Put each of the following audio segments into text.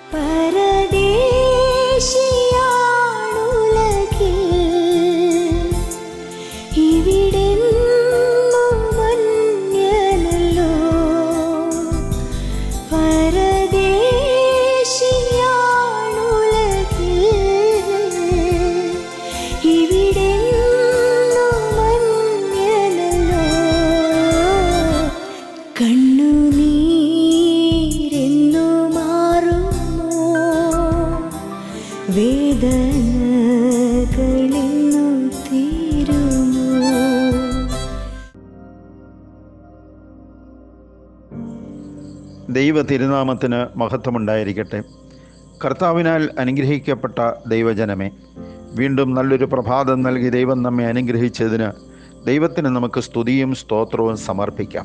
പരദേശിയാണുലകിൽ ഇവിടെന്നും മഞ്ഞനല്ലോ പരദേശിയാണുലകിൽ ഇവിടെന്നും മഞ്ഞനല്ലോ കണ്ണുനീരെന്നു മാറുമോ വേദനകളിന്നു തീരുമോ ദൈവ തിരുനാമത്തിന് മഹത്വമുണ്ടായിരിക്കട്ടെ കർത്താവിനാൽ അനുഗ്രഹിക്കപ്പെട്ട ദൈവജനമേ വീണ്ടും നല്ലൊരു പ്രഭാതം നൽകി ദൈവം നമ്മെ അനുഗ്രഹിച്ചതിന് ദൈവത്തിന് നമുക്ക് സ്തുതിയും സ്തോത്രവും സമർപ്പിക്കാം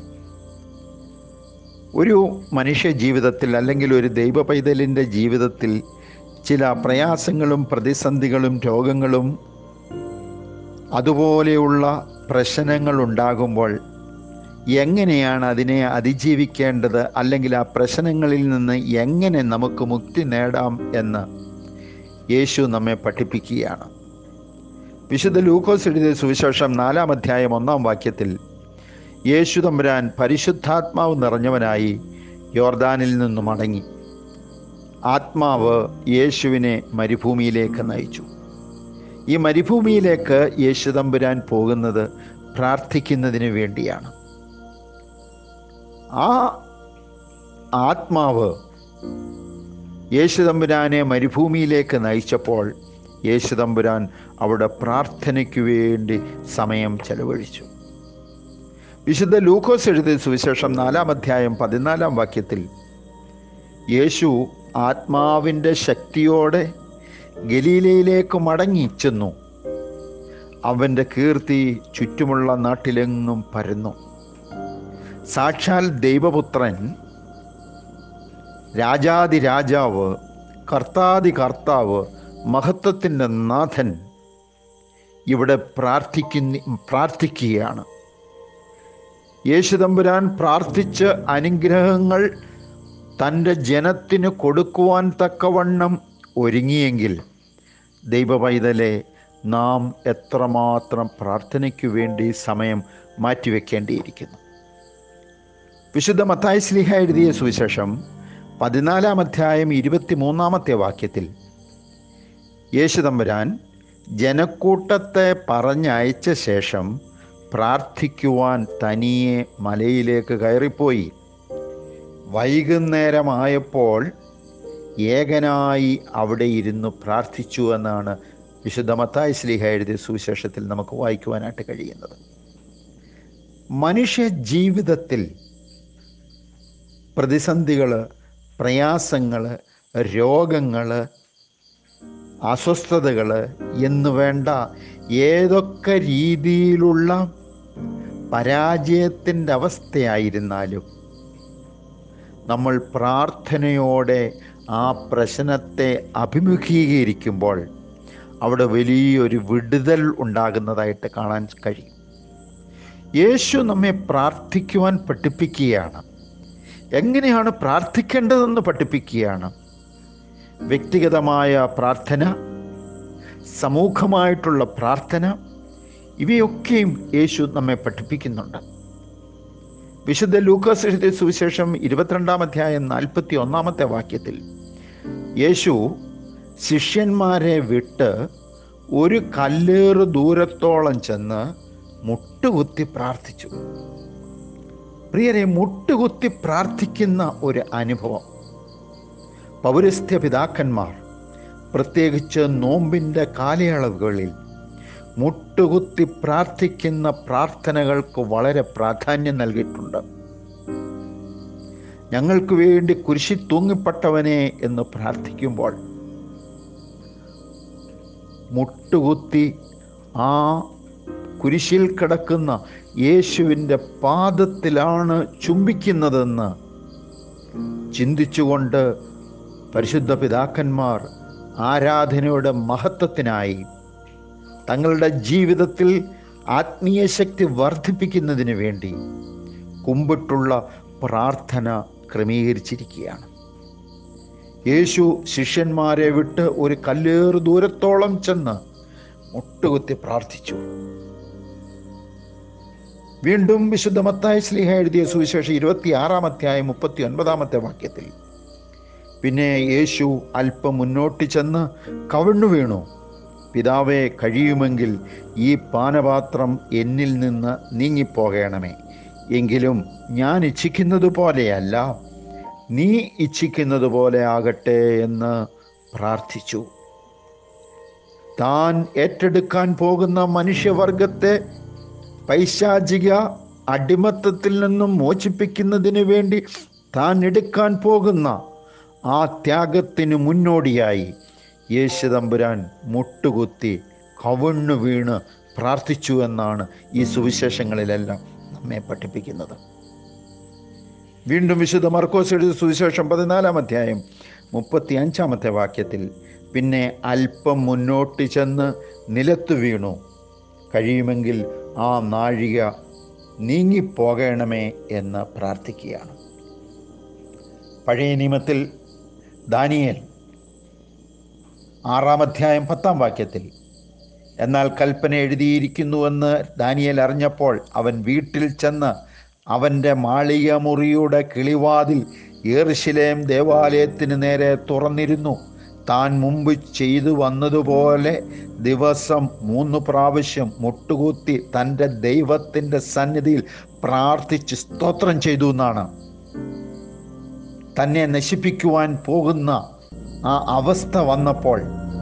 ഒരു മനുഷ്യ ജീവിതത്തിൽ അല്ലെങ്കിൽ ഒരു ദൈവ പൈതലിൻ്റെ ജീവിതത്തിൽ ചില പ്രയാസങ്ങളും പ്രതിസന്ധികളും രോഗങ്ങളും അതുപോലെയുള്ള പ്രശ്നങ്ങൾ ഉണ്ടാകുമ്പോൾ എങ്ങനെയാണ് അതിനെ അതിജീവിക്കേണ്ടത് അല്ലെങ്കിൽ ആ പ്രശ്നങ്ങളിൽ നിന്ന് എങ്ങനെ നമുക്ക് മുക്തി നേടാം എന്ന് യേശു നമ്മെ പഠിപ്പിക്കുകയാണ് വിശുദ്ധ ലൂക്കോസ് എഴുതിയ സുവിശേഷം നാലാം അധ്യായം ഒന്നാം വാക്യത്തിൽ യേശു തമ്പുരാൻ പരിശുദ്ധാത്മാവ് നിറഞ്ഞവനായി യോർദാനിൽ നിന്ന് മടങ്ങി ആത്മാവ് യേശുവിനെ മരുഭൂമിയിലേക്ക് നയിച്ചു ഈ മരുഭൂമിയിലേക്ക് യേശു തമ്പുരാൻ പോകുന്നത് പ്രാർത്ഥിക്കുന്നതിന് വേണ്ടിയാണ് ആ ആത്മാവ് യേശുതമ്പുരാനെ മരുഭൂമിയിലേക്ക് നയിച്ചപ്പോൾ യേശുതമ്പുരാൻ അവിടെ പ്രാർത്ഥനയ്ക്ക് വേണ്ടി സമയം ചെലവഴിച്ചു വിശുദ്ധ ലൂക്കോസ് എഴുതിയ സുവിശേഷം നാലാം അധ്യായം പതിനാലാം വാക്യത്തിൽ യേശു ആത്മാവിൻ്റെ ശക്തിയോടെ ഗലീലയിലേക്ക് മടങ്ങി ചെന്നു അവൻ്റെ കീർത്തി ചുറ്റുമുള്ള നാട്ടിലെങ്ങും പരന്നു സാക്ഷാൽ ദൈവപുത്രൻ രാജാതി രാജാവ് കർത്താതി കർത്താവ് മഹത്വത്തിൻ്റെ നാഥൻ ഇവിടെ പ്രാർത്ഥിക്കുന്ന പ്രാർത്ഥിക്കുകയാണ് യേശുതമ്പുരാൻ പ്രാർത്ഥിച്ച് അനുഗ്രഹങ്ങൾ തൻ്റെ ജനത്തിന് കൊടുക്കുവാൻ തക്കവണ്ണം ഒരുങ്ങിയെങ്കിൽ ദൈവപൈതലെ നാം എത്രമാത്രം പ്രാർത്ഥനയ്ക്കു വേണ്ടി സമയം മാറ്റിവെക്കേണ്ടിയിരിക്കുന്നു വിശുദ്ധ മത്തായി സ്ലിഹ എഴുതിയ സുവിശേഷം പതിനാലാം അധ്യായം ഇരുപത്തിമൂന്നാമത്തെ വാക്യത്തിൽ യേശുതമ്പുരാൻ ജനക്കൂട്ടത്തെ പറഞ്ഞയച്ച ശേഷം പ്രാർത്ഥിക്കുവാൻ തനിയെ മലയിലേക്ക് കയറിപ്പോയി വൈകുന്നേരമായപ്പോൾ ഏകനായി അവിടെ ഇരുന്ന് പ്രാർത്ഥിച്ചു എന്നാണ് വിശുദ്ധ മത്തായി സ്ലിഹ എഴുതിയ സുവിശേഷത്തിൽ നമുക്ക് വായിക്കുവാനായിട്ട് കഴിയുന്നത് മനുഷ്യ ജീവിതത്തിൽ പ്രതിസന്ധികൾ പ്രയാസങ്ങൾ രോഗങ്ങൾ അസ്വസ്ഥതകൾ എന്ന് വേണ്ട ഏതൊക്കെ രീതിയിലുള്ള പരാജയത്തിൻ്റെ അവസ്ഥയായിരുന്നാലും നമ്മൾ പ്രാർത്ഥനയോടെ ആ പ്രശ്നത്തെ അഭിമുഖീകരിക്കുമ്പോൾ അവിടെ വലിയൊരു വിടുതൽ ഉണ്ടാകുന്നതായിട്ട് കാണാൻ കഴിയും യേശു നമ്മെ പ്രാർത്ഥിക്കുവാൻ പഠിപ്പിക്കുകയാണ് എങ്ങനെയാണ് പ്രാർത്ഥിക്കേണ്ടതെന്ന് പഠിപ്പിക്കുകയാണ് വ്യക്തിഗതമായ പ്രാർത്ഥന സമൂഹമായിട്ടുള്ള പ്രാർത്ഥന ഇവയൊക്കെയും യേശു നമ്മെ പഠിപ്പിക്കുന്നുണ്ട് വിശുദ്ധ ലൂക്കോസ് എഴുതിയ സുവിശേഷം ഇരുപത്തിരണ്ടാം അധ്യായം നാൽപ്പത്തി ഒന്നാമത്തെ വാക്യത്തിൽ യേശു ശിഷ്യന്മാരെ വിട്ട് ഒരു കല്ലേറ് ദൂരത്തോളം ചെന്ന് മുട്ടുകുത്തി പ്രാർത്ഥിച്ചു പ്രിയരെ മുട്ടുകുത്തി പ്രാർത്ഥിക്കുന്ന ഒരു അനുഭവം പൗരസ്ത്യ പിതാക്കന്മാർ പ്രത്യേകിച്ച് നോമ്പിൻ്റെ കാലയളവുകളിൽ മുട്ടുകുത്തി പ്രാർത്ഥിക്കുന്ന പ്രാർത്ഥനകൾക്ക് വളരെ പ്രാധാന്യം നൽകിയിട്ടുണ്ട് ഞങ്ങൾക്ക് വേണ്ടി കുരിശി തൂങ്ങിപ്പെട്ടവനെ എന്ന് പ്രാർത്ഥിക്കുമ്പോൾ മുട്ടുകുത്തി ആ കുരിശിൽ കിടക്കുന്ന യേശുവിൻ്റെ പാദത്തിലാണ് ചുംബിക്കുന്നതെന്ന് ചിന്തിച്ചുകൊണ്ട് പരിശുദ്ധ പിതാക്കന്മാർ ആരാധനയുടെ മഹത്വത്തിനായി തങ്ങളുടെ ജീവിതത്തിൽ ആത്മീയ ശക്തി വർദ്ധിപ്പിക്കുന്നതിന് വേണ്ടി കുമ്പിട്ടുള്ള പ്രാർത്ഥന ക്രമീകരിച്ചിരിക്കുകയാണ് യേശു ശിഷ്യന്മാരെ വിട്ട് ഒരു കല്ലേറ് ദൂരത്തോളം ചെന്ന് മുട്ടുകുത്തി പ്രാർത്ഥിച്ചു വീണ്ടും വിശുദ്ധ മത്തായ സ്ലിഹ എഴുതിയ സുവിശേഷം ഇരുപത്തി ആറാം അധ്യായം മുപ്പത്തി ഒൻപതാമത്തെ വാക്യത്തിൽ പിന്നെ യേശു അല്പം മുന്നോട്ട് ചെന്ന് കവിണ്ണു വീണു പിതാവെ കഴിയുമെങ്കിൽ ഈ പാനപാത്രം എന്നിൽ നിന്ന് നീങ്ങിപ്പോകണമേ എങ്കിലും ഞാൻ ഇച്ഛിക്കുന്നത് പോലെയല്ല നീ ഇച്ഛിക്കുന്നത് പോലെ ആകട്ടെ എന്ന് പ്രാർത്ഥിച്ചു താൻ ഏറ്റെടുക്കാൻ പോകുന്ന മനുഷ്യവർഗത്തെ പൈശാചിക അടിമത്തത്തിൽ നിന്നും മോചിപ്പിക്കുന്നതിന് വേണ്ടി താൻ എടുക്കാൻ പോകുന്ന ആ ത്യാഗത്തിന് മുന്നോടിയായി യേശു തമ്പുരാൻ മുട്ടുകുത്തി കവിണ്ണു വീണ് പ്രാർത്ഥിച്ചു എന്നാണ് ഈ സുവിശേഷങ്ങളിലെല്ലാം നമ്മെ പഠിപ്പിക്കുന്നത് വീണ്ടും വിശുദ്ധ മർക്കോസ് എഴുതിയ സുവിശേഷം പതിനാലാം അധ്യായം മുപ്പത്തി അഞ്ചാമത്തെ വാക്യത്തിൽ പിന്നെ അല്പം മുന്നോട്ട് ചെന്ന് നിലത്തു വീണു കഴിയുമെങ്കിൽ ആ നാഴിക നീങ്ങിപ്പോകണമേ എന്ന് പ്രാർത്ഥിക്കുകയാണ് പഴയ നിയമത്തിൽ ദാനിയേൽ ആറാം അധ്യായം പത്താം വാക്യത്തിൽ എന്നാൽ കൽപ്പന എഴുതിയിരിക്കുന്നുവെന്ന് ദാനിയേൽ അറിഞ്ഞപ്പോൾ അവൻ വീട്ടിൽ ചെന്ന് അവൻ്റെ മാളിക മുറിയുടെ കിളിവാതിൽ ഏറുശിലേം ദേവാലയത്തിന് നേരെ തുറന്നിരുന്നു താൻ മുമ്പ് ചെയ്തു വന്നതുപോലെ ദിവസം മൂന്ന് പ്രാവശ്യം മുട്ടുകുത്തി തൻ്റെ ദൈവത്തിൻ്റെ സന്നിധിയിൽ പ്രാർത്ഥിച്ച് സ്തോത്രം ചെയ്തു എന്നാണ് തന്നെ നശിപ്പിക്കുവാൻ പോകുന്ന ആ അവസ്ഥ വന്നപ്പോൾ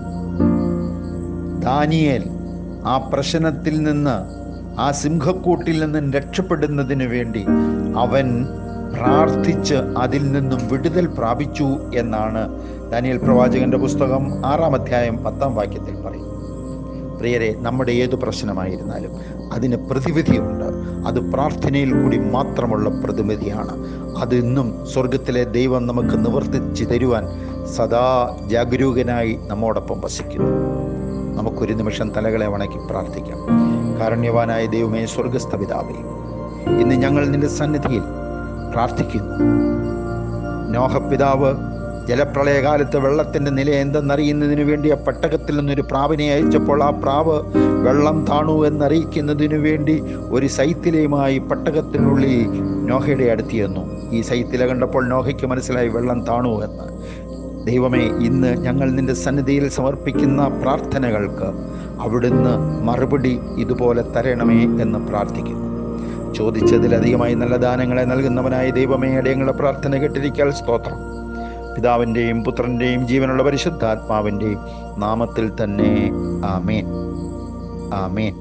ദാനിയേൽ ആ പ്രശ്നത്തിൽ നിന്ന് ആ സിംഹക്കൂട്ടിൽ നിന്നും രക്ഷപ്പെടുന്നതിന് വേണ്ടി അവൻ പ്രാർത്ഥിച്ച് അതിൽ നിന്നും വിടുതൽ പ്രാപിച്ചു എന്നാണ് ദാനിയൽ പ്രവാചകന്റെ പുസ്തകം ആറാം അധ്യായം പത്താം വാക്യത്തിൽ പറയും പ്രിയരെ നമ്മുടെ ഏതു പ്രശ്നമായിരുന്നാലും അതിന് പ്രതിവിധിയുണ്ട് അത് പ്രാർത്ഥനയിൽ കൂടി മാത്രമുള്ള പ്രതിവിധിയാണ് അത് ഇന്നും സ്വർഗത്തിലെ ദൈവം നമുക്ക് നിവർത്തിച്ച് തരുവാൻ സദാ ജാഗരൂകനായി നമ്മോടൊപ്പം വസിക്കുന്നു നമുക്കൊരു നിമിഷം തലകളെ വണക്കി പ്രാർത്ഥിക്കാം കാരുണ്യവാനായ ദൈവമേ സ്വർഗസ്ഥ പിതാവേ ഇന്ന് ഞങ്ങൾ നിന്റെ സന്നിധിയിൽ പ്രാർത്ഥിക്കുന്നു നോഹ പിതാവ് ജലപ്രളയകാലത്ത് വെള്ളത്തിൻ്റെ നില എന്തെന്നറിയുന്നതിന് വേണ്ടി ആ പെട്ടകത്തിൽ നിന്നൊരു പ്രാവിനെ അയച്ചപ്പോൾ ആ പ്രാവ് വെള്ളം താണു എന്നറിയിക്കുന്നതിനു വേണ്ടി ഒരു സൈത്തിലയുമായി പെട്ടകത്തിനുള്ളിൽ നോഹയുടെ അടുത്ത് ചെന്നു ഈ സൈത്തില കണ്ടപ്പോൾ നോഹയ്ക്ക് മനസ്സിലായി വെള്ളം താണു എന്ന് ദൈവമേ ഇന്ന് ഞങ്ങൾ നിന്റെ സന്നിധിയിൽ സമർപ്പിക്കുന്ന പ്രാർത്ഥനകൾക്ക് അവിടുന്ന് മറുപടി ഇതുപോലെ തരണമേ എന്ന് പ്രാർത്ഥിക്കുന്നു ചോദിച്ചതിലധികമായി നല്ല ദാനങ്ങളെ നൽകുന്നവനായ ദൈവമേ അടയങ്ങളുടെ പ്രാർത്ഥന കേട്ടിരിക്കാൽ സ്തോത്രം പിതാവിൻ്റെയും പുത്രൻ്റെയും ജീവനുള്ള പരിശുദ്ധാത്മാവിൻ്റെയും നാമത്തിൽ തന്നെ ആമേൻ ആമേൻ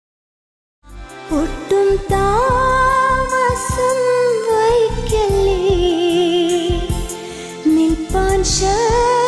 ഒട്ടും താമസം വൈക്കല്ലേ നിൽപ്പാൻ ശ